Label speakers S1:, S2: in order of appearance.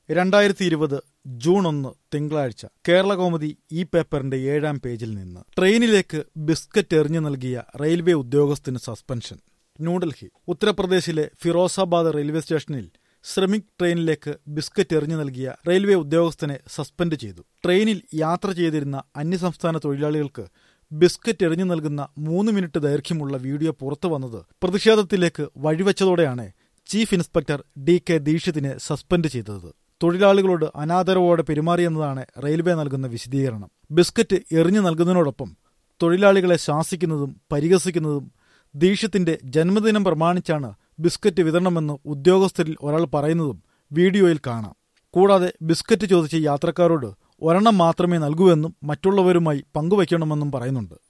S1: രണ്ടായിരത്തി ഇരുപത് ജൂൺ ഒന്ന് തിങ്കളാഴ്ച കേരള കൗമുദി ഈ പേപ്പറിന്റെ ഏഴാം പേജിൽ നിന്ന് ട്രെയിനിലേക്ക് ബിസ്ക്കറ്റ് എറിഞ്ഞു നൽകിയ റെയിൽവേ ഉദ്യോഗസ്ഥന് സസ്പെൻഷൻ ന്യൂഡൽഹി ഉത്തർപ്രദേശിലെ ഫിറോസാബാദ് റെയിൽവേ സ്റ്റേഷനിൽ ശ്രമിക് ട്രെയിനിലേക്ക് ബിസ്ക്കറ്റ് എറിഞ്ഞു നൽകിയ റെയിൽവേ ഉദ്യോഗസ്ഥനെ സസ്പെൻഡ് ചെയ്തു ട്രെയിനിൽ യാത്ര ചെയ്തിരുന്ന അന്യസംസ്ഥാന തൊഴിലാളികൾക്ക് ബിസ്ക്കറ്റ് എറിഞ്ഞു നൽകുന്ന മൂന്ന് മിനിറ്റ് ദൈർഘ്യമുള്ള വീഡിയോ പുറത്തു വന്നത് പ്രതിഷേധത്തിലേക്ക് വഴിവെച്ചതോടെയാണ് ചീഫ് ഇൻസ്പെക്ടർ ഡി കെ ദീക്ഷിതിനെ സസ്പെൻഡ് ചെയ്തത് തൊഴിലാളികളോട് അനാദരവോടെ പെരുമാറിയെന്നതാണ് റെയിൽവേ നൽകുന്ന വിശദീകരണം ബിസ്ക്കറ്റ് എറിഞ്ഞു നൽകുന്നതിനോടൊപ്പം തൊഴിലാളികളെ ശാസിക്കുന്നതും പരിഹസിക്കുന്നതും ദീക്ഷിത്തിന്റെ ജന്മദിനം പ്രമാണിച്ചാണ് ബിസ്ക്കറ്റ് വിതരണമെന്ന് ഉദ്യോഗസ്ഥരിൽ ഒരാൾ പറയുന്നതും വീഡിയോയിൽ കാണാം കൂടാതെ ബിസ്ക്കറ്റ് ചോദിച്ച യാത്രക്കാരോട് ഒരെണ്ണം മാത്രമേ നൽകൂവെന്നും മറ്റുള്ളവരുമായി പങ്കുവയ്ക്കണമെന്നും പറയുന്നുണ്ട്